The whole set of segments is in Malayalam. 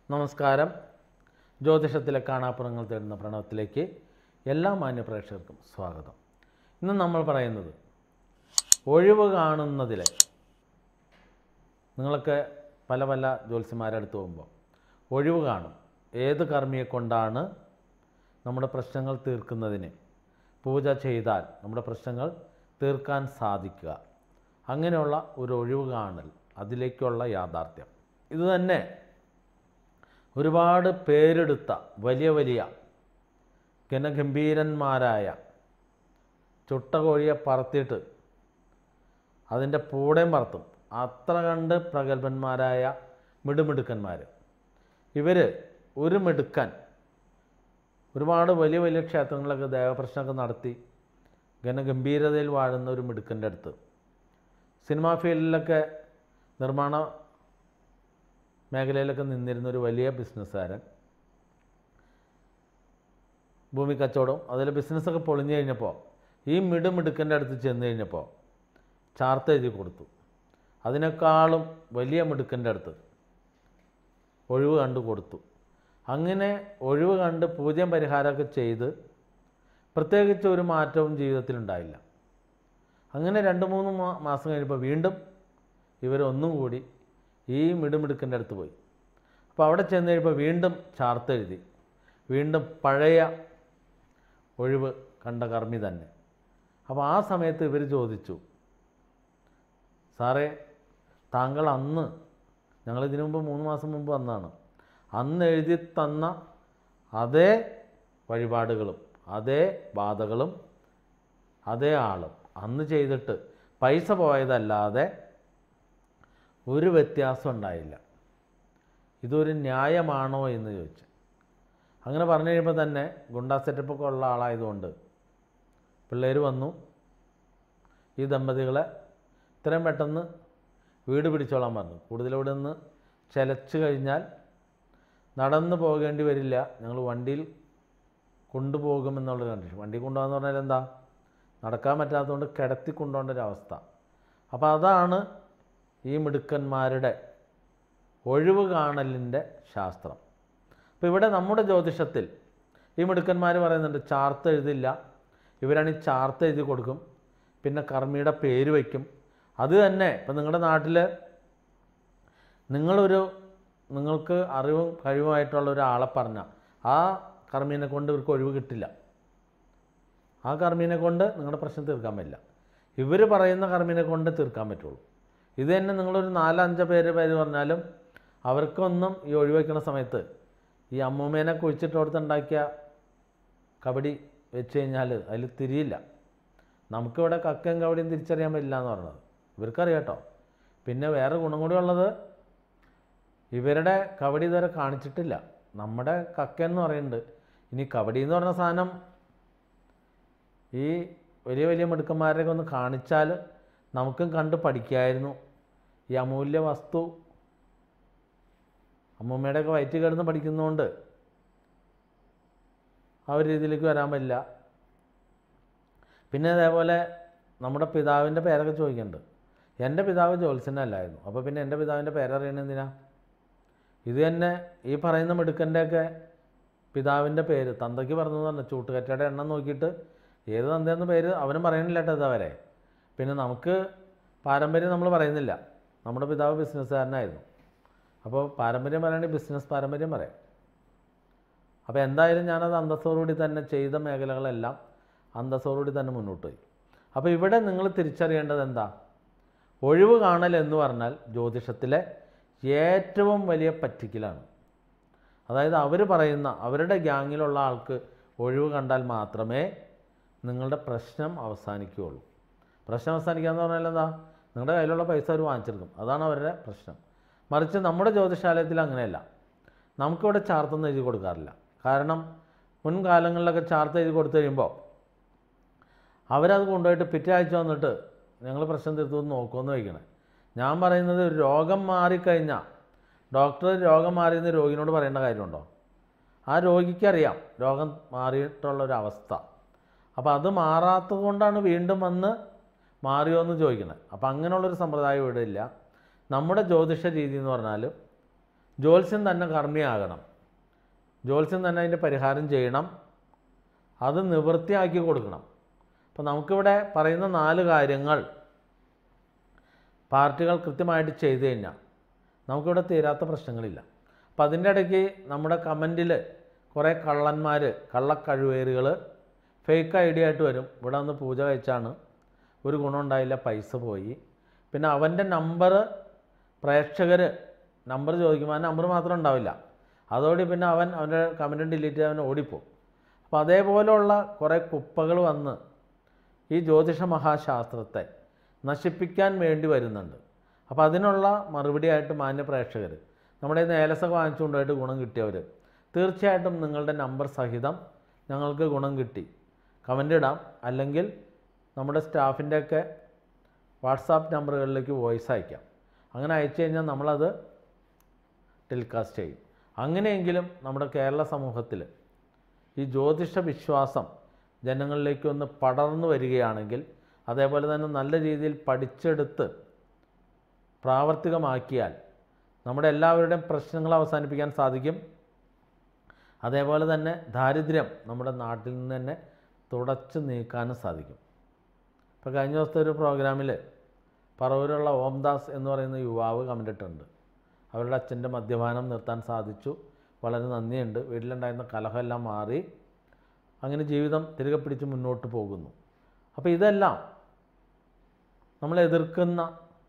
നമസ്കാരം ജ്യോതിഷത്തിലെ കാണാപ്പുറങ്ങൾ തേടുന്ന പ്രണവത്തിലേക്ക് എല്ലാ മാന്യ പ്രേക്ഷകർക്കും സ്വാഗതം ഇന്ന് നമ്മൾ പറയുന്നത് ഒഴിവ് കാണുന്നതിലെ നിങ്ങളൊക്കെ പല പല ജ്യോത്സ്യന്മാരുടെ അടുത്ത് പോകുമ്പോൾ ഒഴിവ് കാണും ഏത് കർമ്മിയെ കൊണ്ടാണ് നമ്മുടെ പ്രശ്നങ്ങൾ തീർക്കുന്നതിന് പൂജ ചെയ്താൽ നമ്മുടെ പ്രശ്നങ്ങൾ തീർക്കാൻ സാധിക്കുക അങ്ങനെയുള്ള ഒരു ഒഴിവ് കാണൽ അതിലേക്കുള്ള യാഥാർത്ഥ്യം ഇത് തന്നെ ഒരുപാട് പേരെടുത്ത വലിയ വലിയ ഗണഗംഭീരന്മാരായ ചുട്ട കോഴിയെ പറത്തിയിട്ട് അതിൻ്റെ പൂടയും പറത്തും അത്ര കണ്ട് പ്രഗത്ഭന്മാരായ മിടുമിടുക്കന്മാർ ഇവർ ഒരു മിടുക്കൻ ഒരുപാട് വലിയ വലിയ ക്ഷേത്രങ്ങളിലൊക്കെ ദേവപ്രശ്നമൊക്കെ നടത്തി ഗണഗംഭീരതയിൽ വാഴുന്ന ഒരു മിടുക്കൻ്റെ അടുത്ത് സിനിമാ ഫീൽഡിലൊക്കെ നിർമ്മാണ മേഖലയിലൊക്കെ നിന്നിരുന്ന ഒരു വലിയ ബിസിനസ്സുകാരൻ ഭൂമി കച്ചവടം അതിൽ ബിസിനസ്സൊക്കെ പൊളിഞ്ഞു കഴിഞ്ഞപ്പോൾ ഈ മിടുമിടുക്കൻ്റെ അടുത്ത് ചെന്ന് കഴിഞ്ഞപ്പോൾ ചാർത്ത എഴുതി കൊടുത്തു അതിനേക്കാളും വലിയ മിടുക്കൻ്റെ അടുത്ത് ഒഴിവ് കണ്ട് കൊടുത്തു അങ്ങനെ ഒഴിവ് കണ്ട് പൂജ്യം പരിഹാരമൊക്കെ ചെയ്ത് പ്രത്യേകിച്ച് ഒരു മാറ്റവും ജീവിതത്തിലുണ്ടായില്ല അങ്ങനെ രണ്ട് മൂന്ന് മാ- മാസം കഴിഞ്ഞപ്പോൾ വീണ്ടും ഇവരൊന്നും കൂടി ഈ മിടുമിടുക്കൻ്റെ അടുത്ത് പോയി അപ്പോൾ അവിടെ ചെന്ന് കഴിയുമ്പോൾ വീണ്ടും ചാർത്തെഴുതി വീണ്ടും പഴയ ഒഴിവ് കണ്ട കർമ്മി തന്നെ അപ്പോൾ ആ സമയത്ത് ഇവർ ചോദിച്ചു സാറേ താങ്കൾ അന്ന് ഞങ്ങൾ ഇതിനു മുമ്പ് മൂന്ന് മാസം മുമ്പ് വന്നതാണ് അന്ന് എഴുതി തന്ന അതേ വഴിപാടുകളും അതേ ബാധകളും അതേ ആളും അന്ന് ചെയ്തിട്ട് പൈസ പോയതല്ലാതെ ഒരു വ്യത്യാസം ഉണ്ടായില്ല ഇതൊരു ന്യായമാണോ എന്ന് ചോദിച്ചു അങ്ങനെ പറഞ്ഞു കഴിയുമ്പോൾ തന്നെ ഗുണ്ടാ സെറ്റപ്പൊക്കെ ഉള്ള ആളായതുകൊണ്ട് പിള്ളേർ വന്നു ഈ ദമ്പതികളെ ഇത്രയും പെട്ടെന്ന് വീട് പിടിച്ചോളാൻ പറഞ്ഞു കൂടുതൽ ഇവിടെ നിന്ന് ചിലച്ച് കഴിഞ്ഞാൽ നടന്നു പോകേണ്ടി വരില്ല ഞങ്ങൾ വണ്ടിയിൽ കൊണ്ടുപോകുമെന്നുള്ള കണ്ടീഷൻ വണ്ടി കൊണ്ടുപോകാന്ന് പറഞ്ഞാൽ എന്താ നടക്കാൻ പറ്റാത്തതുകൊണ്ട് കിടത്തി കൊണ്ടുപോകേണ്ട ഒരു അവസ്ഥ അപ്പോൾ അതാണ് ഈ മിടുക്കന്മാരുടെ ഒഴിവ് കാണലിൻ്റെ ശാസ്ത്രം അപ്പോൾ ഇവിടെ നമ്മുടെ ജ്യോതിഷത്തിൽ ഈ മിടുക്കന്മാർ പറയുന്നുണ്ട് ചാർത്ത് എഴുതില്ല ഇവരാണെങ്കിൽ ചാർത്ത് എഴുതി കൊടുക്കും പിന്നെ കർമ്മിയുടെ പേര് വയ്ക്കും അത് തന്നെ ഇപ്പം നിങ്ങളുടെ നാട്ടിൽ നിങ്ങളൊരു നിങ്ങൾക്ക് അറിവും കഴിവുമായിട്ടുള്ള ഒരാളെ പറഞ്ഞാൽ ആ കർമ്മീനെ കൊണ്ട് ഇവർക്ക് ഒഴിവ് കിട്ടില്ല ആ കർമ്മീനെ കൊണ്ട് നിങ്ങളുടെ പ്രശ്നം തീർക്കാൻ പറ്റില്ല ഇവർ പറയുന്ന കർമ്മീനെ കൊണ്ട് തീർക്കാൻ പറ്റുള്ളൂ ഇത് തന്നെ നിങ്ങളൊരു നാലഞ്ച് പേര് പേര് പറഞ്ഞാലും അവർക്കൊന്നും ഈ ഒഴിവയ്ക്കുന്ന സമയത്ത് ഈ അമ്മൂമ്മേനെ കുഴിച്ചിട്ട് കൊടുത്തുണ്ടാക്കിയ കബഡി വെച്ച് കഴിഞ്ഞാൽ അതിൽ തിരിയില്ല നമുക്കിവിടെ കക്കയും കബഡിയും തിരിച്ചറിയാൻ പറ്റില്ല എന്ന് പറഞ്ഞത് ഇവർക്കറിയാം കേട്ടോ പിന്നെ വേറെ ഗുണം കൂടി ഉള്ളത് ഇവരുടെ കബഡി ഇതുവരെ കാണിച്ചിട്ടില്ല നമ്മുടെ കക്ക എന്ന് പറയുന്നുണ്ട് ഇനി കബഡി എന്ന് പറഞ്ഞ സാധനം ഈ വലിയ വലിയ മിടുക്കന്മാരെയൊക്കെ ഒന്ന് കാണിച്ചാൽ നമുക്കും കണ്ട് പഠിക്കായിരുന്നു ഈ അമൂല്യ വസ്തു അമ്മൂമ്മയുടെയൊക്കെ വയറ്റിൽ കിടന്ന് പഠിക്കുന്നതുകൊണ്ട് ആ ഒരു രീതിയിലേക്ക് വരാൻ പറ്റില്ല പിന്നെ അതേപോലെ നമ്മുടെ പിതാവിൻ്റെ പേരൊക്കെ ചോദിക്കുന്നുണ്ട് എൻ്റെ പിതാവ് ജ്യോത്സ്യനല്ലായിരുന്നു അപ്പോൾ പിന്നെ എൻ്റെ പിതാവിൻ്റെ പേരറിയണത് എന്തിനാ ഇത് തന്നെ ഈ പറയുന്ന മിടുക്കൻ്റെയൊക്കെ പിതാവിൻ്റെ പേര് തന്തയ്ക്ക് പറഞ്ഞു തന്നെ ചൂട്ടുകറ്റയുടെ എണ്ണം നോക്കിയിട്ട് ഏത് തന്തയെന്ന് പേര് അവനും പറയണില്ല കേട്ടോ ഇതവരെ പിന്നെ നമുക്ക് പാരമ്പര്യം നമ്മൾ പറയുന്നില്ല നമ്മുടെ പിതാവ് ബിസിനസ്സുകാരനായിരുന്നു അപ്പോൾ പാരമ്പര്യം പറയുകയാണെങ്കിൽ ബിസിനസ് പാരമ്പര്യം പറയാം അപ്പോൾ എന്തായാലും ഞാനത് അന്തസ്സോടുകൂടി തന്നെ ചെയ്ത മേഖലകളെല്ലാം അന്തസ്സോടുകൂടി തന്നെ മുന്നോട്ട് പോയി അപ്പോൾ ഇവിടെ നിങ്ങൾ തിരിച്ചറിയേണ്ടത് എന്താ ഒഴിവ് കാണൽ എന്ന് പറഞ്ഞാൽ ജ്യോതിഷത്തിലെ ഏറ്റവും വലിയ പറ്റിക്കലാണ് അതായത് അവർ പറയുന്ന അവരുടെ ഗ്യാങ്ങിലുള്ള ആൾക്ക് ഒഴിവ് കണ്ടാൽ മാത്രമേ നിങ്ങളുടെ പ്രശ്നം അവസാനിക്കുകയുള്ളൂ പ്രശ്നം അവസാനിക്കുക എന്ന് പറഞ്ഞാൽ എന്താ നിങ്ങളുടെ കയ്യിലുള്ള പൈസ അവർ വാങ്ങിച്ചെടുക്കും അതാണ് അവരുടെ പ്രശ്നം മറിച്ച് നമ്മുടെ ജ്യോതിഷാലയത്തിൽ അങ്ങനെയല്ല നമുക്കിവിടെ ചാർത്തൊന്നും എഴുതി കൊടുക്കാറില്ല കാരണം മുൻകാലങ്ങളിലൊക്കെ ചാർത്ത് എഴുതി കൊടുത്തു കഴിയുമ്പോൾ അവരത് കൊണ്ടുപോയിട്ട് പിറ്റേ ആഴ്ച വന്നിട്ട് ഞങ്ങൾ പ്രശ്നം തീർത്തു നോക്കുമെന്ന് വയ്ക്കണേ ഞാൻ പറയുന്നത് ഒരു രോഗം മാറിക്കഴിഞ്ഞാൽ ഡോക്ടർ രോഗം മാറിയെന്ന് രോഗിനോട് പറയേണ്ട കാര്യമുണ്ടോ ആ രോഗിക്കറിയാം രോഗം മാറിയിട്ടുള്ളൊരവസ്ഥ അപ്പോൾ അത് മാറാത്തത് കൊണ്ടാണ് വീണ്ടും വന്ന് മാറിയോ എന്ന് ചോദിക്കണത് അപ്പോൾ അങ്ങനെയുള്ളൊരു സമ്പ്രദായം ഇവിടെ ഇല്ല നമ്മുടെ ജ്യോതിഷ രീതി എന്ന് പറഞ്ഞാൽ ജ്യോത്സ്യം തന്നെ കർമ്മിയാകണം ജ്യോത്സ്യം തന്നെ അതിൻ്റെ പരിഹാരം ചെയ്യണം അത് നിവൃത്തിയാക്കി കൊടുക്കണം അപ്പോൾ നമുക്കിവിടെ പറയുന്ന നാല് കാര്യങ്ങൾ പാർട്ടികൾ കൃത്യമായിട്ട് ചെയ്തു കഴിഞ്ഞാൽ നമുക്കിവിടെ തീരാത്ത പ്രശ്നങ്ങളില്ല അപ്പം അതിൻ്റെ ഇടയ്ക്ക് നമ്മുടെ കമൻറ്റിൽ കുറേ കള്ളന്മാർ കള്ളക്കഴുവേറുകൾ ഫേക്ക് ഐഡിയ ആയിട്ട് വരും ഇവിടെ വന്ന് പൂജ കഴിച്ചാണ് ഒരു ഗുണം ഉണ്ടായില്ല പൈസ പോയി പിന്നെ അവൻ്റെ നമ്പർ പ്രേക്ഷകർ നമ്പർ ചോദിക്കുമ്പോൾ ആ നമ്പർ മാത്രം ഉണ്ടാവില്ല അതോടെ പിന്നെ അവൻ അവൻ്റെ കമൻറ്റ് ഡിലീറ്റ് ചെയ്ത് അവൻ ഓടിപ്പോവും അപ്പോൾ അതേപോലെയുള്ള കുറേ കുപ്പകൾ വന്ന് ഈ ജ്യോതിഷ മഹാശാസ്ത്രത്തെ നശിപ്പിക്കാൻ വേണ്ടി വരുന്നുണ്ട് അപ്പോൾ അതിനുള്ള മറുപടിയായിട്ട് മാന്യ പ്രേക്ഷകർ നമ്മുടെ ഇന്ന് ഏലസൊക്കെ വാങ്ങിച്ചുകൊണ്ടായിട്ട് ഗുണം കിട്ടിയവർ തീർച്ചയായിട്ടും നിങ്ങളുടെ നമ്പർ സഹിതം ഞങ്ങൾക്ക് ഗുണം കിട്ടി കമൻ്റ് ഇടാം അല്ലെങ്കിൽ നമ്മുടെ സ്റ്റാഫിൻ്റെയൊക്കെ വാട്സാപ്പ് നമ്പറുകളിലേക്ക് വോയിസ് അയക്കാം അങ്ങനെ അയച്ചു കഴിഞ്ഞാൽ നമ്മളത് ടെലികാസ്റ്റ് ചെയ്യും അങ്ങനെയെങ്കിലും നമ്മുടെ കേരള സമൂഹത്തിൽ ഈ ജ്യോതിഷ വിശ്വാസം ജനങ്ങളിലേക്ക് ഒന്ന് പടർന്നു വരികയാണെങ്കിൽ അതേപോലെ തന്നെ നല്ല രീതിയിൽ പഠിച്ചെടുത്ത് പ്രാവർത്തികമാക്കിയാൽ നമ്മുടെ എല്ലാവരുടെയും പ്രശ്നങ്ങൾ അവസാനിപ്പിക്കാൻ സാധിക്കും അതേപോലെ തന്നെ ദാരിദ്ര്യം നമ്മുടെ നാട്ടിൽ നിന്ന് തന്നെ തുടച്ചു നീക്കാനും സാധിക്കും ഇപ്പോൾ കഴിഞ്ഞ ദിവസത്തെ ഒരു പ്രോഗ്രാമിൽ പറവൂരുള്ള ഓംദാസ് എന്ന് പറയുന്ന യുവാവ് കമൻറ്റിട്ടുണ്ട് അവരുടെ അച്ഛൻ്റെ മദ്യപാനം നിർത്താൻ സാധിച്ചു വളരെ നന്ദിയുണ്ട് വീട്ടിലുണ്ടായിരുന്ന കലഹമെല്ലാം മാറി അങ്ങനെ ജീവിതം തിരികെ പിടിച്ച് മുന്നോട്ട് പോകുന്നു അപ്പോൾ ഇതെല്ലാം നമ്മൾ എതിർക്കുന്ന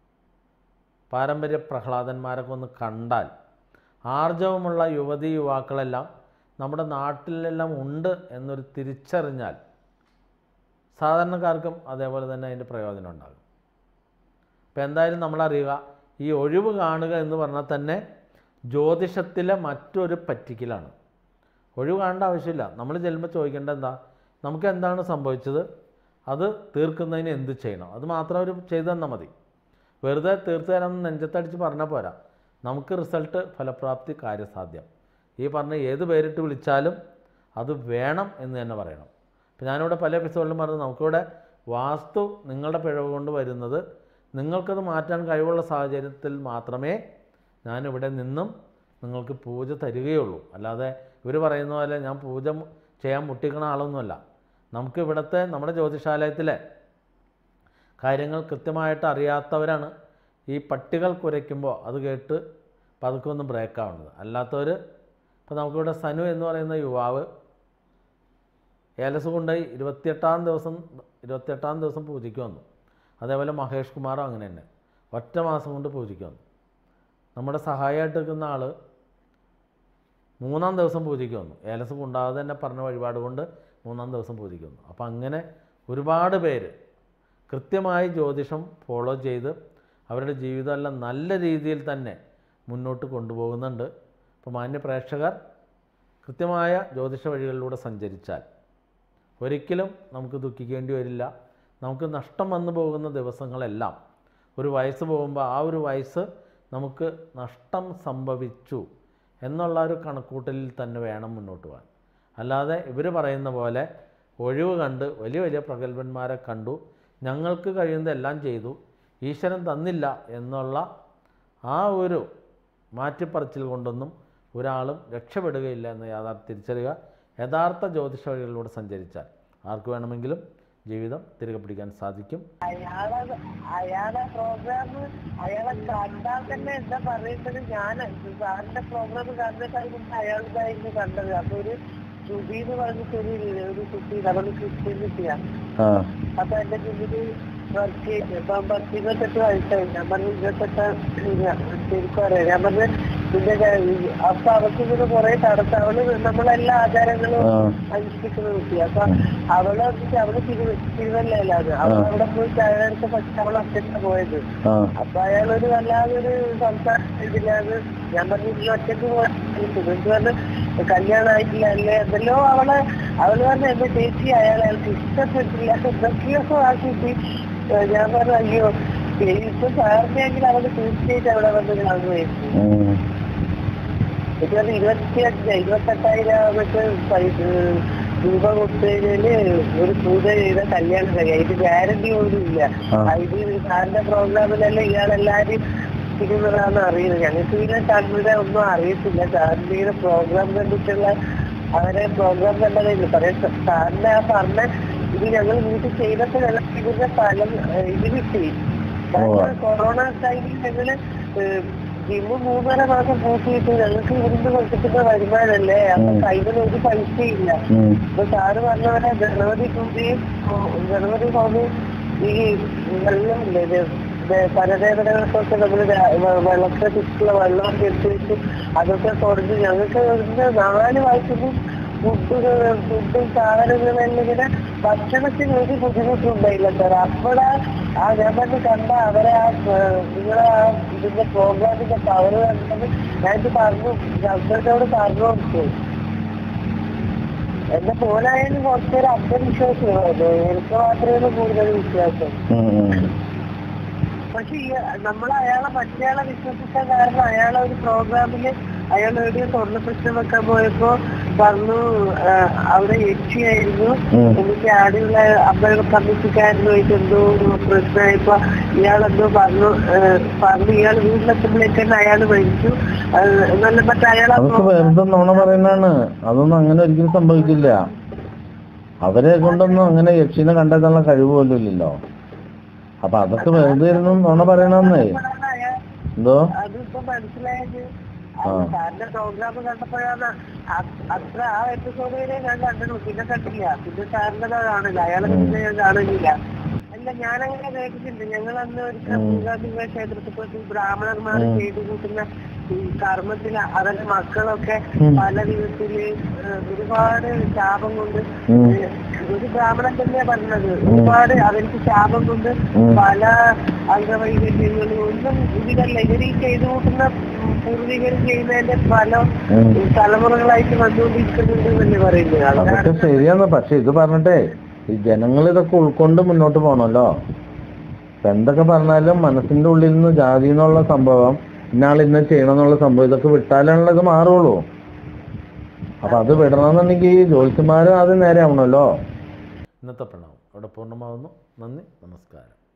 പാരമ്പര്യ പ്രഹ്ലാദന്മാരൊക്കെ ഒന്ന് കണ്ടാൽ ആർജവമുള്ള യുവതി യുവാക്കളെല്ലാം നമ്മുടെ നാട്ടിലെല്ലാം ഉണ്ട് എന്നൊരു തിരിച്ചറിഞ്ഞാൽ സാധാരണക്കാർക്കും അതേപോലെ തന്നെ അതിൻ്റെ പ്രയോജനം ഉണ്ടാകും അപ്പോൾ എന്തായാലും നമ്മളറിയുക ഈ ഒഴിവ് കാണുക എന്ന് പറഞ്ഞാൽ തന്നെ ജ്യോതിഷത്തിലെ മറ്റൊരു പറ്റിക്കലാണ് ഒഴിവ് കാണേണ്ട ആവശ്യമില്ല നമ്മൾ ചെല്ലുമ്പോൾ ചോദിക്കേണ്ടത് എന്താ നമുക്ക് എന്താണ് സംഭവിച്ചത് അത് തീർക്കുന്നതിന് എന്ത് ചെയ്യണം അത് മാത്രം അവർ ചെയ്തു തന്നാൽ മതി വെറുതെ തീർത്തു തരാമെന്ന് നെഞ്ചത്തടിച്ച് പറഞ്ഞാൽ പോരാ നമുക്ക് റിസൾട്ട് ഫലപ്രാപ്തി കാര്യസാധ്യം ഈ പറഞ്ഞ ഏത് പേരിട്ട് വിളിച്ചാലും അത് വേണം എന്ന് തന്നെ പറയണം ഇപ്പം ഞാനിവിടെ പല എപ്പിസോഡിലും പറഞ്ഞു നമുക്കിവിടെ വാസ്തു നിങ്ങളുടെ പിഴവ് കൊണ്ട് വരുന്നത് നിങ്ങൾക്കത് മാറ്റാൻ കഴിവുള്ള സാഹചര്യത്തിൽ മാത്രമേ ഞാനിവിടെ നിന്നും നിങ്ങൾക്ക് പൂജ തരികയുള്ളൂ അല്ലാതെ ഇവർ പറയുന്ന പോലെ ഞാൻ പൂജ മു- ചെയ്യാൻ മുട്ടിക്കണ ആളൊന്നുമല്ല നമുക്ക് ഇവിടുത്തെ നമ്മുടെ ജ്യോതിഷാലയത്തിലെ കാര്യങ്ങൾ കൃത്യമായിട്ട് അറിയാത്തവരാണ് ഈ പട്ടികൾ കുരയ്ക്കുമ്പോൾ അത് കേട്ട് പതുക്കെ ഒന്ന് ബ്രേക്ക് ആവുന്നത് അല്ലാത്തവർ ഇപ്പോൾ നമുക്കിവിടെ സനു എന്ന് പറയുന്ന യുവാവ് ഏലസ് കൊണ്ടുപോയി ഇരുപത്തിയെട്ടാം ദിവസം ഇരുപത്തിയെട്ടാം ദിവസം പൂജയ്ക്ക് വന്നു അതേപോലെ മഹേഷ് കുമാറും അങ്ങനെ തന്നെ ഒറ്റ മാസം കൊണ്ട് പൂജയ്ക്ക് വന്നു നമ്മുടെ സഹായമായിട്ട് നിൽക്കുന്ന ആൾ മൂന്നാം ദിവസം പൂജയ്ക്ക് വന്നു ഏലസ് കൊണ്ടാകാതെ തന്നെ പറഞ്ഞ വഴിപാട് കൊണ്ട് മൂന്നാം ദിവസം പൂജയ്ക്ക് വന്നു അപ്പോൾ അങ്ങനെ ഒരുപാട് പേര് കൃത്യമായി ജ്യോതിഷം ഫോളോ ചെയ്ത് അവരുടെ ജീവിതമെല്ലാം നല്ല രീതിയിൽ തന്നെ മുന്നോട്ട് കൊണ്ടുപോകുന്നുണ്ട് അപ്പോൾ മാന്യ പ്രേക്ഷകർ കൃത്യമായ ജ്യോതിഷ വഴികളിലൂടെ സഞ്ചരിച്ചാൽ ഒരിക്കലും നമുക്ക് ദുഃഖിക്കേണ്ടി വരില്ല നമുക്ക് നഷ്ടം വന്നു പോകുന്ന ദിവസങ്ങളെല്ലാം ഒരു വയസ്സ് പോകുമ്പോൾ ആ ഒരു വയസ്സ് നമുക്ക് നഷ്ടം സംഭവിച്ചു എന്നുള്ള ഒരു കണക്കൂട്ടലിൽ തന്നെ വേണം മുന്നോട്ട് പോകാൻ അല്ലാതെ ഇവർ പറയുന്ന പോലെ ഒഴിവ് കണ്ട് വലിയ വലിയ പ്രഗത്ഭന്മാരെ കണ്ടു ഞങ്ങൾക്ക് കഴിയുന്നതെല്ലാം ചെയ്തു ഈശ്വരൻ തന്നില്ല എന്നുള്ള ആ ഒരു മാറ്റിപ്പറച്ചിൽ കൊണ്ടൊന്നും ഒരാളും രക്ഷപ്പെടുകയില്ല എന്ന യാഥാർത്ഥ്യം തിരിച്ചറിയുക യഥാർത്ഥ ജ്യോതിഷ വഴികളിലൂടെ സഞ്ചരിച്ചാൽ ആർക്ക് വേണമെങ്കിലും ജീവിതം തിരികെ പിടിക്കാൻ സാധിക്കും അയാളെ അയാളെ പ്രോഗ്രാം അയാളെ കണ്ടാൽ തന്നെ എന്താ പറയുന്നത് ഞാൻ സാറിന്റെ പ്രോഗ്രാം കണ്ടിട്ടാണ് മുമ്പ് അയാളുടെ കണ്ടത് അപ്പൊ ഒരു ശ്രുതി എന്ന് പറഞ്ഞിട്ടൊരു ഒരു കുട്ടി നമ്മൾ ക്രിസ്ത്യൻ കുട്ടിയാ ആ അപ്പൊ എന്റെ മുന്നില് വർക്ക് ചെയ്തു അപ്പൊ പത്ത് ഇരുപത്തെട്ട് വയസ്സായി ഞാൻ പറഞ്ഞു ഇരുപത്തെട്ട് ശരിക്കും അറിയാം ഞാൻ പറഞ്ഞു പിന്നെ ഞാൻ- അപ്പൊ അവർക്ക് ഇങ്ങനെ കുറെ തടസ്സം അവള് നമ്മളെല്ലാ ആചാരങ്ങളും ആ അനുഷ്ഠിക്കുന്ന കുട്ടി അപ്പൊ അവള് വന്നിട്ട് അവള് തിരുവ തിരുവല്ലയിലാണ് അവൾ അവിടെ പോയി ചായടുത്ത പക്ഷെ അവൾ ഒറ്റയ്ക്കാ പോയത് ആ അപ്പൊ അയാളൊരു വല്ലാതൊരു സംസാരം ഇതിലാണ് ഞാൻ പറഞ്ഞു "നീ ഒറ്റയ്ക്ക് പോയിട്ട് എന്നിട്ട് പറഞ്ഞു കല്യാണമായിട്ടില്ല അല്ലേ എന്തെല്ലോ അവള് അവള് പറഞ്ഞു എന്റെ ചേച്ചി അയാൾ അയാൾക്ക് ഇഷ്ടപ്പെട്ടില്ല എന്തൊക്കെയോ ആക്കിയിട്ട് ഞാൻ പറഞ്ഞു അയ്യോ ഇപ്പൊ സാറിനെങ്കിൽ അവള് തീർച്ചയായിട്ടും അവിടെ വന്ന് കാണുമായിരുന്നു ഉം. ഇത് പറഞ്ഞ് ഇരുപത്തിയഞ്ച് ഇരുപത്തെട്ടായിരം മറ്റേ പൈസ രൂപ കൊടുത്തതിന് ഒരു പൂജ ചെയ്ത കല്യാണം കഴിയാം ഇത് ഗ്യാരണ്ടി പോലും ഇല്ല ആ. ആ, ഇത് സാറിന്റെ പ്രോഗ്രാമിലല്ല ഇയാളെല്ലാരും പ്രവർത്തിക്കുന്നതാണ് അറിയുന്നത് ഞങ്ങൾക്ക് പിന്നെ തങ്ങളുടെ ഒന്നും അറിയത്തില്ല സാറിന്റെ ഇങ്ങനെ പ്രോഗ്രാം കണ്ടിട്ടുള്ള അവരെ പ്രോഗ്രാം കണ്ടതേ പക്ഷേ സാറിന്റെ ആ പറഞ്ഞ ഇത് ഞങ്ങൾ വീട്ടിൽ ചെയ്തപ്പോൾ ഞങ്ങൾ ഇതിന്റെ ഫലം ഏഹ്, ഇത് കിട്ടി കാരണം കൊറോണ ടൈമിൽ ഞങ്ങള് ഏഹ്, ജിമ്മ് മൂന്നര മാസം പൂട്ടിയിട്ട് ഞങ്ങൾക്ക് ഇവിടുന്ന് കൊടുത്തിട്ടുള്ള വരുമാനല്ലേ അപ്പൊ കയ്യിൽ ഒരു പൈസയില്ല ഉം. അപ്പൊ സാറ് പറഞ്ഞ പോലെ ഗണപതി പൂജയും ഉം, ഗണപതി ഹോമം ഈ വെള്ളമില്ലേ ഇത് ഇത് പരദേവതകൾക്കൊക്കെ നമ്മൾ വെള്ളത്തെ ചുറ്റുള്ള വെള്ളമൊക്കെ എടുത്ത് വെച്ച് അതൊക്കെ കൊടുത്ത് ഞങ്ങൾക്ക് ഇന്ന് നാല് വയസ്സിനും ഫുഡുകൾ ഫുഡും സാധനങ്ങളെല്ലാം ഇങ്ങനെ ഭക്ഷണത്തിന് ഒരു ബുദ്ധിമുട്ടുണ്ടായില്ല സാർ അപ്പോഴാ ആ ഞാൻ തന്നെ കണ്ട അവരെ ആ ഏഹ്, നിങ്ങളെ ആ ഇതിന്റെ പ്രോഗ്രാമിന്റെ പവർ കണ്ടത് ഞാനിത് പറഞ്ഞു ഹസ്ബൻഡോട് പറഞ്ഞു കൊടുത്തു എന്റെ മോനായാലും കുറച്ചൊരു അന്ധവിശ്വാസമായിരുന്നു എനിക്ക് മാത്രമേ കൂടുതൽ വിശ്വാസം ഉം, ഉം. പക്ഷെ ഈ നമ്മൾ അയാളെ മറ്റേയാളെ വിശ്വസിച്ച കാരണം അയാളെ ഒരു പ്രോഗ്രാമില് അയാൾ എവിടെയോ സ്വർണ്ണ പ്രശ്നം വെക്കാൻ പോയപ്പോ പറഞ്ഞു ആ, അവിടെ യക്ഷിയായിരുന്നു ഉം. എനിക്ക് ആടെയുള്ള അമ്പഴ കമ്മിറ്റിക്കാരനുമായിട്ട് എന്തോ പ്രശ്നമായപ്പോ ഇയാളെന്തോ പറഞ്ഞു ആ, പറഞ്ഞു ഇയാൾ വീട്ടിലെത്തുമ്പോഴേക്ക് തന്നെ അയാൾ മരിച്ചു ആ, എന്നല്ല മറ്റേ അയാളെ അതൊക്കെ വെറുതെ നുണ പറയുന്നതാണ് അതൊന്നും അങ്ങനെ ഒരിക്കലും സംഭവിക്കില്ല അവരെ കൊണ്ടൊന്നും അങ്ങനെ യക്ഷിനെ കണ്ടെത്താനുള്ള കഴിവ് പോലും ഇല്ലല്ലോ അപ്പൊ അതൊക്കെ വെറുതെ ഇരുന്ന് നുണ പറയണമെന്നേ അയാൾ എന്തോ അതിപ്പോ മനസ്സിലായത് അത് സാറിന്റെ പ്രോഗ്രാം കണ്ടപ്പോഴാണ് അ- അത്ര ആ എപ്പിസോഡ് വരെ ഞാൻ കണ്ടുള്ളൂ പിന്നെ കണ്ടില്ല പിന്നെ സാറിന്റെ കാണില്ല അയാളെ പിന്നെ ഞാൻ കാണുന്നില്ല അല്ല ഞാനങ്ങനെ കേട്ടിട്ടുണ്ട് ഞങ്ങൾ അന്ന് ഒരിക്കൽ മൂകാംബിക ക്ഷേത്രത്തിൽ പോയിട്ട് ബ്രാഹ്മണന്മാർ ചെയ്തു കൂട്ടുന്ന ഈ കർമ്മത്തിൽ അവരുടെ മക്കളൊക്കെ പല വിധത്തില് ഏഹ്, ഒരുപാട് ശാപം കൊണ്ട് ഏഹ്, ഒരു ബ്രാഹ്മണൻ തന്നെ പറഞ്ഞത് ഒരുപാട് അവർക്ക് ശാപം കൊണ്ട് പല അംഗവൈകല്യങ്ങളും ഒന്നും ഇതിലല്ല ഇവർ ഈ ചെയ്തു കൂട്ടുന്ന പൂർവികർ ചെയ്യുന്നതിന്റെ ഫലം ഈ തലമുറകളായിട്ട് വന്നുകൊണ്ടിരിക്കുന്നുണ്ട് എന്നല്ലേ പറയുന്നത് അതൊക്കെ അതാണ് ശരിയാണ് പക്ഷെ ഇത് പറഞ്ഞിട്ടേ ഈ ജനങ്ങൾ ഇതൊക്കെ ഉൾക്കൊണ്ട് മുന്നോട്ട് പോകണമല്ലോ ഇപ്പൊ എന്തൊക്കെ പറഞ്ഞാലും മനസ്സിന്റെ ഉള്ളിൽ നിന്ന് ജാതി എന്നുള്ള സംഭവം ഇന്നാൾ ഇന്ന് ചെയ്യണം എന്നുള്ള സംഭവം ഇതൊക്കെ വിട്ടാലാണല്ലോ ഇത് മാറുള്ളൂ അപ്പൊ അത് വിടണമെന്നുണ്ടെങ്കിൽ ജ്യോത്സ്യന്മാരും അത് നേരെ ആവണമല്ലോ ഇന്നത്തെ പ്രണവം അവിടെ പൂർണ്ണമാവുന്നു നന്ദി നമസ്കാരം